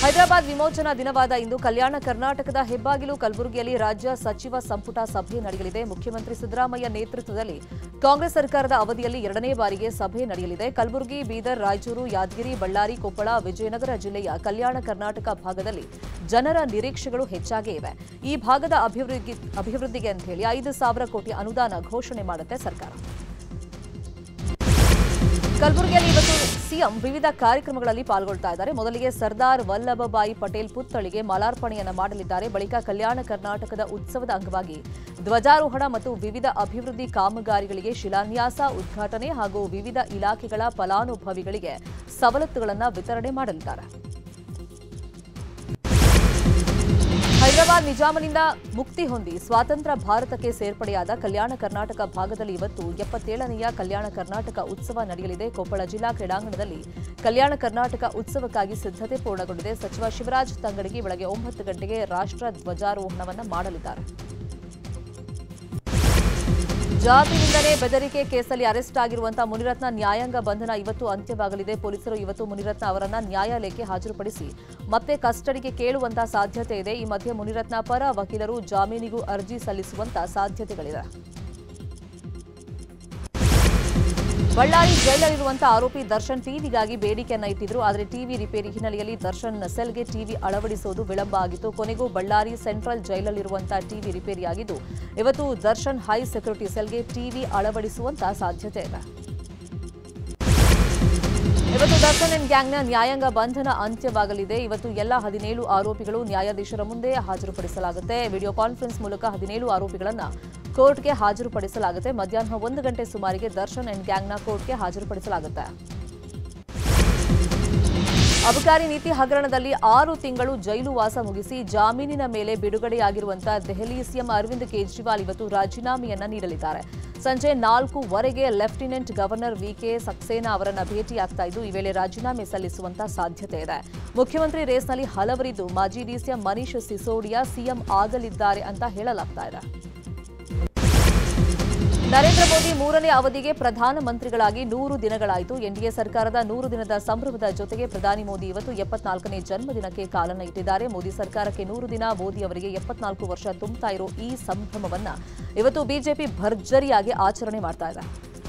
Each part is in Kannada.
ಹೈದರಾಬಾದ್ ವಿಮೋಚನಾ ದಿನವಾದ ಇಂದು ಕಲ್ಯಾಣ ಕರ್ನಾಟಕದ ಹೆಬ್ಬಾಗಿಲು ಕಲಬುರಗಿಯಲ್ಲಿ ರಾಜ್ಯ ಸಚಿವ ಸಂಪುಟ ಸಭೆ ನಡೆಯಲಿದೆ ಮುಖ್ಯಮಂತ್ರಿ ಸಿದ್ದರಾಮಯ್ಯ ನೇತೃತ್ವದಲ್ಲಿ ಕಾಂಗ್ರೆಸ್ ಸರ್ಕಾರದ ಅವಧಿಯಲ್ಲಿ ಎರಡನೇ ಬಾರಿಗೆ ಸಭೆ ನಡೆಯಲಿದೆ ಕಲಬುರಗಿ ಬೀದರ್ ರಾಯಚೂರು ಯಾದಗಿರಿ ಬಳ್ಳಾರಿ ಕೊಪ್ಪಳ ವಿಜಯನಗರ ಜಿಲ್ಲೆಯ ಕಲ್ಯಾಣ ಕರ್ನಾಟಕ ಭಾಗದಲ್ಲಿ ಜನರ ನಿರೀಕ್ಷೆಗಳು ಹೆಚ್ಚಾಗೇ ಇವೆ ಈ ಭಾಗದ ಅಭಿವೃದ್ಧಿ ಅಭಿವೃದ್ಧಿಗೆ ಅಂತ ಹೇಳಿ ಐದು ಸಾವಿರ ಕೋಟಿ ಅನುದಾನ ಘೋಷಣೆ ಮಾಡುತ್ತೆ ಸರ್ಕಾರ ಕಲಬುರಗಿಯಲ್ಲಿ ಇವತ್ತು ಸಿಎಂ ವಿವಿಧ ಕಾರ್ಯಕ್ರಮಗಳಲ್ಲಿ ಪಾಲ್ಗೊಳ್ತಾ ಇದ್ದಾರೆ ಮೊದಲಿಗೆ ಸರ್ದಾರ್ ವಲ್ಲಭಭಾಯಿ ಪಟೇಲ್ ಪುತ್ಥಳಿಗೆ ಮಾಲಾರ್ಪಣೆಯನ್ನ ಮಾಡಲಿದ್ದಾರೆ ಬಳಿಕ ಕಲ್ಯಾಣ ಕರ್ನಾಟಕದ ಉತ್ಸವದ ಅಂಗವಾಗಿ ಧ್ವಜಾರೋಹಣ ಮತ್ತು ವಿವಿಧ ಅಭಿವೃದ್ಧಿ ಕಾಮಗಾರಿಗಳಿಗೆ ಶಿಲಾನ್ಯಾಸ ಉದ್ಘಾಟನೆ ಹಾಗೂ ವಿವಿಧ ಇಲಾಖೆಗಳ ಫಲಾನುಭವಿಗಳಿಗೆ ಸವಲತ್ತುಗಳನ್ನು ವಿತರಣೆ ಮಾಡಲಿದ್ದಾರೆ ಹೈದರಾಬಾದ್ ನಿಜಾಮನಿಂದ ಮುಕ್ತಿ ಹೊಂದಿ ಸ್ವಾತಂತ್ರ್ಯ ಭಾರತಕ್ಕೆ ಸೇರ್ಪಡೆಯಾದ ಕಲ್ಯಾಣ ಕರ್ನಾಟಕ ಭಾಗದಲ್ಲಿ ಇವತ್ತು ಎಪ್ಪತ್ತೇಳನೆಯ ಕಲ್ಯಾಣ ಕರ್ನಾಟಕ ಉತ್ಸವ ನಡೆಯಲಿದೆ ಕೊಪ್ಪಳ ಜಿಲ್ಲಾ ಕ್ರೀಡಾಂಗಣದಲ್ಲಿ ಕಲ್ಯಾಣ ಕರ್ನಾಟಕ ಉತ್ಸವಕ್ಕಾಗಿ ಸಿದ್ಧತೆ ಪೂರ್ಣಗೊಂಡಿದೆ ಸಚಿವ ಶಿವರಾಜ್ ತಂಗಡಗಿ ಬೆಳಗ್ಗೆ ಒಂಬತ್ತು ಗಂಟೆಗೆ ರಾಷ್ಟ್ರ ಧ್ವಜಾರೋಹಣವನ್ನು ಮಾಡಲಿದ್ದಾರೆ ಜಾತಿ ನಿಂದನೆ ಬೆದರಿಕೆ ಕೇಸಲ್ಲಿ ಅರೆಸ್ಟ್ ಆಗಿರುವಂತಹ ಮುನಿರತ್ನ ನ್ಯಾಯಾಂಗ ಬಂಧನ ಇವತ್ತು ಅಂತ್ಯವಾಗಲಿದೆ ಪೊಲೀಸರು ಇವತ್ತು ಮುನಿರತ್ನ ಅವರನ್ನ ನ್ಯಾಯಾಲಯಕ್ಕೆ ಹಾಜರುಪಡಿಸಿ ಮತ್ತೆ ಕಸ್ಟಡಿಗೆ ಕೇಳುವಂತ ಸಾಧ್ಯತೆ ಇದೆ ಈ ಮಧ್ಯೆ ಮುನಿರತ್ನ ಪರ ವಕೀಲರು ಜಾಮೀನಿಗೂ ಅರ್ಜಿ ಸಲ್ಲಿಸುವಂತ ಸಾಧ್ಯತೆಗಳಿವೆ ಬಳ್ಳಾರಿ ಜೈಲಲ್ಲಿರುವಂತಹ ಆರೋಪಿ ದರ್ಶನ್ ಟಿವಿಗಾಗಿ ಬೇಡಿಕೆಯನ್ನ ಇಟ್ಟಿದ್ರು ಆದರೆ ಟಿವಿ ರಿಪೇರಿ ಹಿನ್ನೆಲೆಯಲ್ಲಿ ದರ್ಶನ್ ಸೆಲ್ಗೆ ಟಿವಿ ಅಳವಡಿಸುವುದು ವಿಳಂಬ ಆಗಿತ್ತು ಕೊನೆಗೂ ಬಳ್ಳಾರಿ ಸೆಂಟ್ರಲ್ ಜೈಲಲ್ಲಿರುವಂತಹ ಟಿವಿ ರಿಪೇರಿಯಾಗಿದ್ದು ಇವತ್ತು ದರ್ಶನ್ ಹೈ ಸೆಕ್ಯೂರಿಟಿ ಸೆಲ್ಗೆ ಟಿವಿ ಅಳವಡಿಸುವಂತ ಸಾಧ್ಯತೆ ಇದೆ ಇವತ್ತು ದರ್ಶನ್ ಅಂಡ್ ಗ್ಯಾಂಗ್ನ ನ್ಯಾಯಾಂಗ ಬಂಧನ ಅಂತ್ಯವಾಗಲಿದೆ ಇವತ್ತು ಎಲ್ಲ ಹದಿನೇಳು ಆರೋಪಿಗಳು ನ್ಯಾಯಾಧೀಶರ ಮುಂದೆ ಹಾಜರುಪಡಿಸಲಾಗುತ್ತೆ ವಿಡಿಯೋ ಕಾನ್ಫರೆನ್ಸ್ ಮೂಲಕ ಹದಿನೇಳು ಆರೋಪಿಗಳನ್ನ ಕೋರ್ಟ್ಗೆ ಹಾಜರುಪಡಿಸಲಾಗುತ್ತೆ ಮಧ್ಯಾಹ್ನ ಒಂದು ಗಂಟೆ ಸುಮಾರಿಗೆ ದರ್ಶನ್ ಅಂಡ್ ಗ್ಯಾಂಗ್ನ ಕೋರ್ಟ್ಗೆ ಹಾಜರುಪಡಿಸಲಾಗುತ್ತೆ ಅಬಕಾರಿ ನೀತಿ ಹಗರಣದಲ್ಲಿ ಆರು ತಿಂಗಳು ಜೈಲು ವಾಸ ಮುಗಿಸಿ ಜಾಮೀನಿನ ಮೇಲೆ ಬಿಡುಗಡೆಯಾಗಿರುವಂತಹ ದೆಹಲಿ ಸಿಎಂ ಅರವಿಂದ್ ಕೇಜ್ರಿವಾಲ್ ಇವತ್ತು ರಾಜೀನಾಮೆಯನ್ನ ನೀಡಲಿದ್ದಾರೆ ಸಂಜೆ ನಾಲ್ಕೂವರೆಗೆ ಲೆಫ್ಟಿನೆಂಟ್ ಗವರ್ನರ್ ವಿಕೆ ಸಕ್ಸೇನಾ ಅವರನ್ನ ಭೇಟಿಯಾಗ್ತಾ ಇದ್ದು ಈ ವೇಳೆ ರಾಜೀನಾಮೆ ಸಲ್ಲಿಸುವಂತ ಸಾಧ್ಯತೆ ಇದೆ ಮುಖ್ಯಮಂತ್ರಿ ರೇಸ್ನಲ್ಲಿ ಹಲವರಿದ್ದು ಮಾಜಿ ಡಿಸಿಎಂ ಮನೀಶ್ ಸಿಸೋಡಿಯಾ ಸಿಎಂ ಆಗಲಿದ್ದಾರೆ ಅಂತ ಹೇಳಲಾಗ್ತಾ ಇದೆ ನರೇಂದ್ರ ಮೋದಿ ಮೂರನೇ ಅವಧಿಗೆ ಪ್ರಧಾನಮಂತ್ರಿಗಳಾಗಿ ನೂರು ದಿನಗಳಾಯಿತು ಎನ್ಡಿಎ ಸರ್ಕಾರದ ನೂರು ದಿನದ ಸಂಭ್ರಮದ ಜೊತೆಗೆ ಪ್ರಧಾನಿ ಮೋದಿ ಇವತ್ತು ಎಪ್ಪತ್ನಾಲ್ಕನೇ ಜನ್ಮದಿನಕ್ಕೆ ಕಾಲನ್ನ ಇಟ್ಟಿದ್ದಾರೆ ಮೋದಿ ಸರ್ಕಾರಕ್ಕೆ ನೂರು ದಿನ ಮೋದಿ ಅವರಿಗೆ ಎಪ್ಪತ್ನಾಲ್ಕು ವರ್ಷ ತುಂಬುತ್ತಾ ಇರೋ ಈ ಸಂಭ್ರಮವನ್ನ ಇವತ್ತು ಬಿಜೆಪಿ ಭರ್ಜರಿಯಾಗಿ ಆಚರಣೆ ಮಾಡ್ತಾ ಇದೆ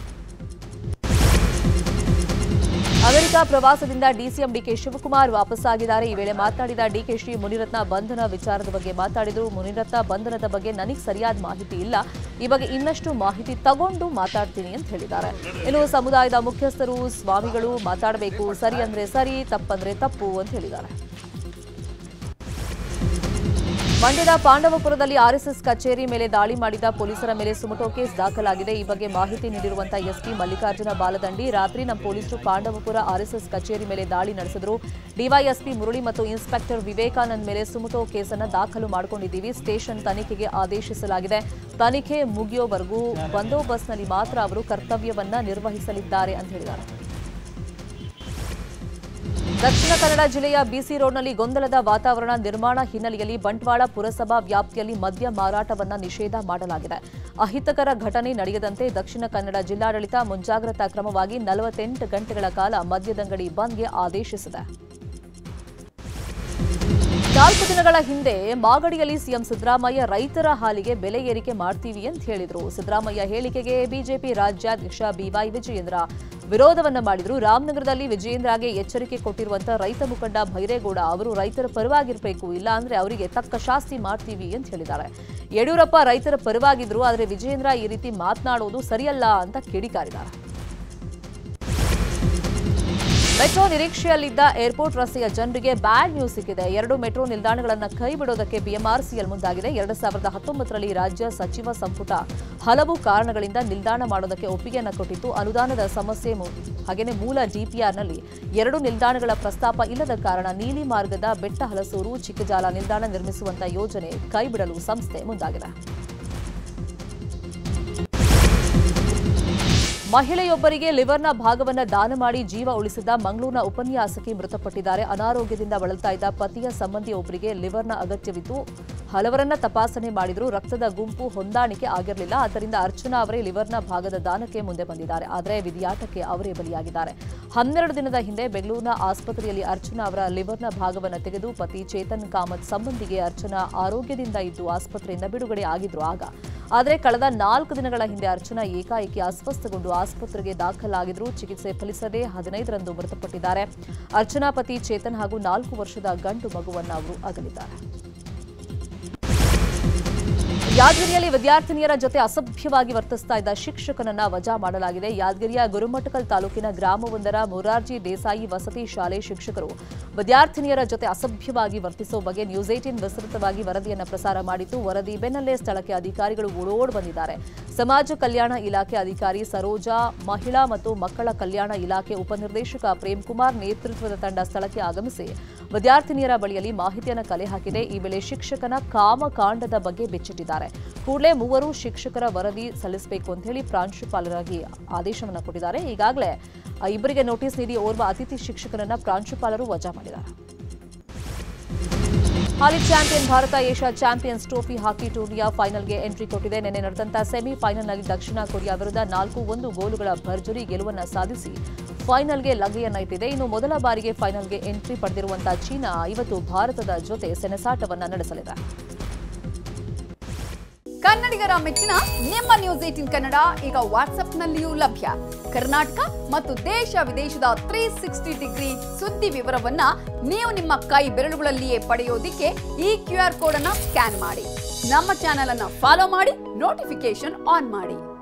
ಅಮೆರಿಕ ಪ್ರವಾಸದಿಂದ ಡಿಸಿಎಂ ಡಿಕೆ ಶಿವಕುಮಾರ್ ವಾಪಸ್ಸಾಗಿದ್ದಾರೆ ಈ ವೇಳೆ ಮಾತನಾಡಿದ ಡಿಕೆಶಿ ಮುನಿರತ್ನ ಬಂಧನ ವಿಚಾರದ ಬಗ್ಗೆ ಮಾತಾಡಿದರು ಮುನಿರತ್ನ ಬಂಧನದ ಬಗ್ಗೆ ನನಗೆ ಸರಿಯಾದ ಮಾಹಿತಿ ಇಲ್ಲ ಈ ಬಗ್ಗೆ ಇನ್ನಷ್ಟು ಮಾಹಿತಿ ತಗೊಂಡು ಮಾತಾಡ್ತೀನಿ ಅಂತ ಹೇಳಿದ್ದಾರೆ ಇನ್ನು ಸಮುದಾಯದ ಮುಖ್ಯಸ್ಥರು ಸ್ವಾಮಿಗಳು ಮಾತಾಡಬೇಕು ಸರಿ ಅಂದ್ರೆ ಸರಿ ತಪ್ಪಂದ್ರೆ ತಪ್ಪು ಅಂತ ಹೇಳಿದ್ದಾರೆ ಮಂಡ್ಯದ ಪಾಂಡವಪುರದಲ್ಲಿ ಆರ್ಎಸ್ಎಸ್ ಕಚೇರಿ ಮೇಲೆ ದಾಳಿ ಮಾಡಿದ ಪೊಲೀಸರ ಮೇಲೆ ಸುಮಟೋ ಕೇಸ್ ದಾಖಲಾಗಿದೆ ಈ ಬಗ್ಗೆ ಮಾಹಿತಿ ನೀಡಿರುವಂತಹ ಎಸ್ಪಿ ಮಲ್ಲಿಕಾರ್ಜುನ ಬಾಲದಂಡಿ ರಾತ್ರಿ ನಮ್ಮ ಪೊಲೀಸರು ಪಾಂಡವಪುರ ಆರ್ಎಸ್ಎಸ್ ಕಚೇರಿ ಮೇಲೆ ದಾಳಿ ನಡೆಸಿದ್ರು ಡಿವೈಎಸ್ಪಿ ಮುರಳಿ ಮತ್ತು ಇನ್ಸ್ಪೆಕ್ಟರ್ ವಿವೇಕಾನಂದ್ ಮೇಲೆ ಸುಮಟೋ ಕೇಸನ್ನು ದಾಖಲು ಮಾಡಿಕೊಂಡಿದ್ದೀವಿ ಸ್ಟೇಷನ್ ತನಿಖೆಗೆ ಆದೇಶಿಸಲಾಗಿದೆ ತನಿಖೆ ಮುಗಿಯೋವರೆಗೂ ಬಂದೋಬಸ್ತ್ನಲ್ಲಿ ಮಾತ್ರ ಅವರು ಕರ್ತವ್ಯವನ್ನ ನಿರ್ವಹಿಸಲಿದ್ದಾರೆ ಅಂತ ಹೇಳಿದ್ದಾರೆ ದಕ್ಷಿಣ ಕನ್ನಡ ಜಿಲ್ಲೆಯ ಬಿಸಿ ರೋಡ್ನಲ್ಲಿ ಗೊಂದಲದ ವಾತಾವರಣ ನಿರ್ಮಾಣ ಹಿನ್ನೆಲೆಯಲ್ಲಿ ಬಂಟ್ವಾಳ ಪುರಸಭಾ ವ್ಯಾಪ್ತಿಯಲ್ಲಿ ಮದ್ಯ ಮಾರಾಟವನ್ನ ನಿಷೇಧ ಮಾಡಲಾಗಿದೆ ಅಹಿತಕರ ಘಟನೆ ನಡೆಯದಂತೆ ದಕ್ಷಿಣ ಕನ್ನಡ ಜಿಲ್ಲಾಡಳಿತ ಮುಂಜಾಗ್ರತಾ ಕ್ರಮವಾಗಿ ನಲವತ್ತೆಂಟು ಗಂಟೆಗಳ ಕಾಲ ಮದ್ಯದಂಗಡಿ ಬಂದ್ಗೆ ಆದೇಶಿಸಿದೆ ನಾಲ್ಕು ದಿನಗಳ ಹಿಂದೆ ಮಾಗಡಿಯಲ್ಲಿ ಸಿಎಂ ಸಿದ್ದರಾಮಯ್ಯ ರೈತರ ಹಾಲಿಗೆ ಬೆಲೆ ಏರಿಕೆ ಮಾಡ್ತೀವಿ ಅಂತ ಹೇಳಿದ್ರು ಸಿದ್ದರಾಮಯ್ಯ ಹೇಳಿಕೆಗೆ ಬಿಜೆಪಿ ರಾಜ್ಯಾಧ್ಯಕ್ಷ ಬಿವೈ ವಿಜಯೇಂದ್ರ ವಿರೋಧವನ್ನ ಮಾಡಿದ್ರು ರಾಮನಗರದಲ್ಲಿ ವಿಜಯೇಂದ್ರಗೆ ಎಚ್ಚರಿಕೆ ಕೊಟ್ಟಿರುವಂತ ರೈತ ಮುಖಂಡ ಭೈರೇಗೌಡ ಅವರು ರೈತರ ಪರವಾಗಿರ್ಬೇಕು ಇಲ್ಲ ಅಂದ್ರೆ ಅವರಿಗೆ ತಕ್ಕ ಶಾಸ್ತಿ ಮಾಡ್ತೀವಿ ಅಂತ ಹೇಳಿದ್ದಾರೆ ಯಡಿಯೂರಪ್ಪ ರೈತರ ಪರವಾಗಿದ್ರು ಆದರೆ ವಿಜಯೇಂದ್ರ ಈ ರೀತಿ ಮಾತನಾಡುವುದು ಸರಿಯಲ್ಲ ಅಂತ ಕಿಡಿಕಾರಿದ್ದಾರೆ ಮೆಟ್ರೋ ನಿರೀಕ್ಷೆಯಲ್ಲಿದ್ದ ಏರ್ಪೋರ್ಟ್ ರಸ್ತೆಯ ಜನರಿಗೆ ಬ್ಯಾಡ್ ನ್ಯೂಸ್ ಸಿಕ್ಕಿದೆ ಎರಡು ಮೆಟ್ರೋ ನಿಲ್ದಾಣಗಳನ್ನು ಕೈ ಬಿಡೋದಕ್ಕೆ ಬಿಎಂಆರ್ಸಿಎಲ್ ಮುಂದಾಗಿದೆ ಎರಡು ಸಾವಿರದ ಹತ್ತೊಂಬತ್ತರಲ್ಲಿ ರಾಜ್ಯ ಸಚಿವ ಸಂಪುಟ ಹಲವು ಕಾರಣಗಳಿಂದ ನಿಲ್ದಾಣ ಮಾಡೋದಕ್ಕೆ ಒಪ್ಪಿಗೆಯನ್ನು ಕೊಟ್ಟಿತ್ತು ಅನುದಾನದ ಸಮಸ್ಯೆ ಮೂ- ಹಾಗೆಯೇ ಮೂಲ ಡಿಪಿಆರ್ನಲ್ಲಿ ಎರಡು ನಿಲ್ದಾಣಗಳ ಪ್ರಸ್ತಾಪ ಇಲ್ಲದ ಕಾರಣ ನೀಲಿ ಮಾರ್ಗದ ಬೆಟ್ಟ ಹಲಸೂರು ಚಿಕ್ಕಜಾಲ ನಿಲ್ದಾಣ ನಿರ್ಮಿಸುವಂತ ಯೋಜನೆ ಕೈಬಿಡಲು ಸಂಸ್ಥೆ ಮುಂದಾಗಿದೆ ಮಹಿಳೆಯೊಬ್ಬರಿಗೆ ಲಿವರ್ನ ಭಾಗವನ್ನ ದಾನ ಮಾಡಿ ಜೀವ ಉಳಿಸಿದ ಮಂಗಳೂರಿನ ಉಪನ್ಯಾಸಕಿ ಮೃತಪಟ್ಟಿದ್ದಾರೆ ಅನಾರೋಗ್ಯದಿಂದ ಬಳಲ್ತಾ ಇದ್ದ ಪತಿಯ ಸಂಬಂಧಿಯೊಬ್ಬರಿಗೆ ಲಿವರ್ನ ಅಗತ್ಯವಿತ್ತು ಹಲವರನ್ನ ತಪಾಸಣೆ ಮಾಡಿದರೂ ರಕ್ತದ ಗುಂಪು ಹೊಂದಾಣಿಕೆ ಆಗಿರಲಿಲ್ಲ ಆದ್ದರಿಂದ ಅರ್ಚನಾ ಅವರೇ ಲಿವರ್ನ ಭಾಗದ ದಾನಕ್ಕೆ ಮುಂದೆ ಬಂದಿದ್ದಾರೆ ಆದರೆ ವಿಧಿಯಾಟಕ್ಕೆ ಅವರೇ ಬಲಿಯಾಗಿದ್ದಾರೆ ಹನ್ನೆರಡು ದಿನದ ಹಿಂದೆ ಬೆಂಗಳೂರಿನ ಆಸ್ಪತ್ರೆಯಲ್ಲಿ ಅರ್ಚನಾ ಅವರ ಲಿವರ್ನ ಭಾಗವನ್ನು ತೆಗೆದು ಪತಿ ಚೇತನ್ ಕಾಮತ್ ಸಂಬಂಧಿಗೆ ಅರ್ಚನಾ ಆರೋಗ್ಯದಿಂದ ಇದ್ದು ಆಸ್ಪತ್ರೆಯಿಂದ ಬಿಡುಗಡೆ ಆಗಿದ್ರು ಆಗ ಆದರೆ ಕಳೆದ ನಾಲ್ಕು ದಿನಗಳ ಹಿಂದೆ ಅರ್ಚನಾ ಏಕಾಏಕಿ ಅಸ್ವಸ್ಥಗೊಂಡು ಆಸ್ಪತ್ರೆಗೆ ದಾಖಲಾಗಿದ್ರು ಚಿಕಿತ್ಸೆ ಫಲಿಸದೆ ಹದಿನೈದರಂದು ಮೃತಪಟ್ಟಿದ್ದಾರೆ ಅರ್ಚನಾ ಪತಿ ಚೇತನ್ ಹಾಗೂ ನಾಲ್ಕು ವರ್ಷದ ಗಂಡು ಮಗುವನ್ನು ಅವರು ಅಗಲಿದ್ದಾರೆ ಯಾದಗಿರಿಯಲ್ಲಿ ವಿದ್ಯಾರ್ಥಿನಿಯರ ಜೊತೆ ಅಸಭ್ಯವಾಗಿ ವರ್ತಿಸ್ತಾ ಇದ್ದ ಶಿಕ್ಷಕನನ್ನ ವಜಾ ಮಾಡಲಾಗಿದೆ ಯಾದಗಿರಿಯ ಗುರುಮಠಕಲ್ ತಾಲೂಕಿನ ಗ್ರಾಮವೊಂದರ ಮೊರಾರ್ಜಿ ದೇಸಾಯಿ ವಸತಿ ಶಾಲೆ ಶಿಕ್ಷಕರು ವಿದ್ಯಾರ್ಥಿನಿಯರ ಜೊತೆ ಅಸಭ್ಯವಾಗಿ ವರ್ತಿಸುವ ಬಗ್ಗೆ ನ್ಯೂಸ್ ಏಟೀನ್ ವಿಸ್ತೃತವಾಗಿ ವರದಿಯನ್ನು ಪ್ರಸಾರ ಮಾಡಿದ್ದು ವರದಿ ಬೆನ್ನಲ್ಲೇ ಸ್ಥಳಕ್ಕೆ ಅಧಿಕಾರಿಗಳು ಓಡೋಡ್ ಬಂದಿದ್ದಾರೆ ಸಮಾಜ ಕಲ್ಯಾಣ ಇಲಾಖೆ ಅಧಿಕಾರಿ ಸರೋಜಾ ಮಹಿಳಾ ಮತ್ತು ಮಕ್ಕಳ ಕಲ್ಯಾಣ ಇಲಾಖೆ ಉಪನಿರ್ದೇಶಕ ಪ್ರೇಮ್ ಕುಮಾರ್ ನೇತೃತ್ವದ ತಂಡ ಸ್ಥಳಕ್ಕೆ ಆಗಮಿಸಿ ವಿದ್ಯಾರ್ಥಿನಿಯರ ಬಳಿಯಲ್ಲಿ ಮಾಹಿತಿಯನ್ನು ಕಲೆ ಹಾಕಿದೆ ಈ ವೇಳೆ ಶಿಕ್ಷಕನ ಕಾಮಕಾಂಡದ ಬಗ್ಗೆ ಬೆಚ್ಚಿಟ್ಟಿದ್ದಾರೆ ಕೂಡಲೇ ಮೂವರು ಶಿಕ್ಷಕರ ವರದಿ ಸಲ್ಲಿಸಬೇಕು ಅಂತ ಹೇಳಿ ಪ್ರಾಂಶುಪಾಲರಾಗಿ ಆದೇಶವನ್ನು ಕೊಟ್ಟಿದ್ದಾರೆ ಈಗಾಗಲೇ ಆ ಇಬ್ಬರಿಗೆ ನೋಟಿಸ್ ನೀಡಿ ಓರ್ವ ಅತಿಥಿ ಶಿಕ್ಷಕರನ್ನ ಪ್ರಾಂಶುಪಾಲರು ವಜಾ ಮಾಡಿದ್ದಾರೆ ಹಾಲಿ champion Bharat Asia champions trophy hockey ಟೂರ್ನಿಯ ಫೈನಲ್ಗೆ ಎಂಟ್ರಿ ಕೊಟ್ಟಿದೆ ನಿನ್ನೆ ನಡೆದಂತಹ ಸೆಮಿಫೈನಲ್ನಲ್ಲಿ ದಕ್ಷಿಣ ಕೊರಿಯಾ ವಿರುದ್ಧ ನಾಲ್ಕು ಒಂದು ಗೋಲುಗಳ ಭರ್ಜರಿ ಗೆಲುವನ್ನು ಸಾಧಿಸಿ ಫೈನಲ್ಗೆ ಲಗ್ಗೆಯನ್ನ ಇಟ್ಟಿದೆ ಇನ್ನು ಮೊದಲ ಬಾರಿಗೆ ಫೈನಲ್ಗೆ ಎಂಟ್ರಿ ಪಡೆದಿರುವಂತಹ ಚೀನಾ ಇವತ್ತು ಭಾರತದ ಜೊತೆ ಸೆಣಸಾಟವನ್ನ ನಡೆಸಲಿದೆ ಕನ್ನಡಿಗರ ಮೆಚ್ಚಿನ ನಿಮ್ಮ ನ್ಯೂಸ್ ಏಟಿನ್ ಕನ್ನಡ ಈಗ ವಾಟ್ಸ್ಆಪ್ನಲ್ಲಿಯೂ ಲಭ್ಯ ಕರ್ನಾಟಕ ಮತ್ತು ದೇಶ ವಿದೇಶದ ತ್ರೀ ಸಿಕ್ಸ್ಟಿ ಡಿಗ್ರಿ ಸುದ್ದಿ ವಿವರವನ್ನ ನೀವು ನಿಮ್ಮ ಕೈ ಬೆರಳುಗಳಲ್ಲಿಯೇ ಪಡೆಯೋದಿಕ್ಕೆ ಈ ಕ್ಯೂ ಆರ್ ಕೋಡ್ ಅನ್ನ ಸ್ಕ್ಯಾನ್ ಮಾಡಿ ನಮ್ಮ ಚಾನೆಲ್ ಅನ್ನ ಫಾಲೋ ಮಾಡಿ ನೋಟಿಫಿಕೇಶನ್ ಆನ್ ಮಾಡಿ